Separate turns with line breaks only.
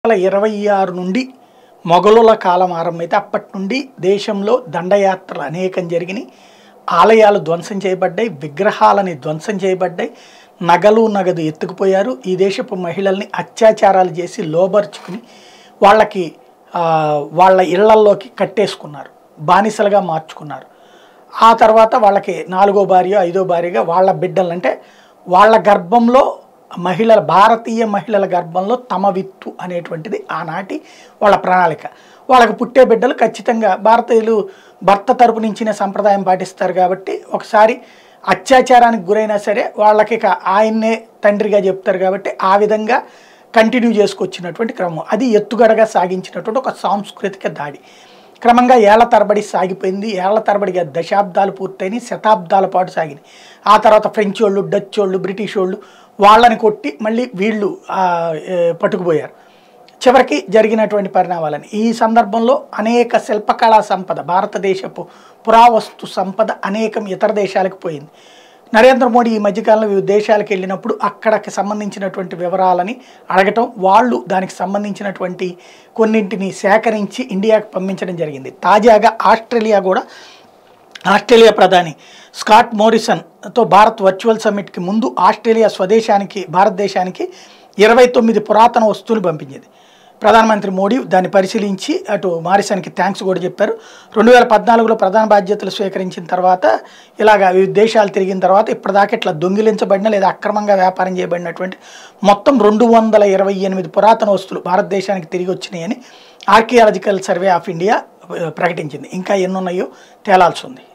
వందల ఇరవై ఆరు నుండి మొఘలుల కాలం ఆరంభమైతే అప్పటి నుండి దేశంలో దండయాత్రలు అనేకం జరిగినాయి ఆలయాలు ధ్వంసం చేయబడ్డాయి విగ్రహాలని ధ్వంసం చేయబడ్డాయి నగలు నగదు ఎత్తుకుపోయారు ఈ దేశపు మహిళల్ని అత్యాచారాలు చేసి లోబర్చుకుని వాళ్ళకి ఆ, వాళ్ళ ఇళ్లల్లోకి కట్టేసుకున్నారు బానిసలుగా మార్చుకున్నారు ఆ తర్వాత వాళ్ళకి నాలుగో భార్య ఐదో భార్యగా వాళ్ళ బిడ్డలంటే వాళ్ళ గర్భంలో మహిళల భారతీయ మహిళల గర్భంలో తమ విత్తు అనేటువంటిది ఆనాటి వాళ్ళ ప్రణాళిక వాళ్ళకి పుట్టే బిడ్డలు ఖచ్చితంగా భారతీయులు భర్త తరపు నుంచిన సంప్రదాయం పాటిస్తారు కాబట్టి ఒకసారి అత్యాచారానికి గురైనా సరే వాళ్ళకి ఇక ఆయన్నే తండ్రిగా చెప్తారు కాబట్టి ఆ విధంగా కంటిన్యూ చేసుకొచ్చినటువంటి క్రమం అది ఎత్తుగడగా సాగించినటువంటి ఒక సాంస్కృతిక దాడి క్రమంగా ఏళ్ల తరబడి సాగిపోయింది ఏళ్ల తరబడిగా దశాబ్దాలు పూర్తయినాయి శతాబ్దాల పాటు సాగినాయి ఆ తర్వాత ఫ్రెంచ్ వాళ్ళు డచ్ వాళ్ళు బ్రిటిష్ వాళ్ళు వాళ్ళని కొట్టి మళ్ళీ వీళ్ళు ఆ, ఏ, పట్టుకుపోయారు చివరికి జరిగినటువంటి పరిణామాలని ఈ సందర్భంలో అనేక శిల్పకళా సంపద భారతదేశపు పురావస్తు సంపద అనేకం ఇతర దేశాలకు పోయింది నరేంద్ర మోడీ ఈ మధ్యకాలంలో వివిధ దేశాలకు వెళ్ళినప్పుడు అక్కడికి సంబంధించినటువంటి వివరాలని అడగటం వాళ్ళు దానికి సంబంధించినటువంటి కొన్నింటిని సేకరించి ఇండియాకు పంపించడం జరిగింది తాజాగా ఆస్ట్రేలియా కూడా ఆస్ట్రేలియా ప్రధాని స్కాట్ మోరిసన్తో భారత్ వర్చువల్ సమ్మిట్కి ముందు ఆస్ట్రేలియా స్వదేశానికి భారతదేశానికి ఇరవై తొమ్మిది పురాతన వస్తువులు పంపించింది ప్రధానమంత్రి మోడీ దాన్ని పరిశీలించి అటు మారిసన్కి థ్యాంక్స్ కూడా చెప్పారు రెండు వేల పద్నాలుగులో ప్రధాన బాధ్యతలు స్వీకరించిన తర్వాత ఇలాగ వివిధ దేశాలు తిరిగిన తర్వాత ఇప్పటిదాకా ఇట్లా దొంగిలించబడిన లేదా అక్రమంగా వ్యాపారం చేయబడినటువంటి మొత్తం రెండు వందల ఇరవై ఎనిమిది పురాతన వస్తువులు భారతదేశానికి తిరిగి వచ్చినాయని ఆర్కియాలజికల్ సర్వే ఆఫ్ ఇండియా ఆ, ప్రకటించింది ఇంకా ఎన్నున్నాయో తేలాల్సి ఉంది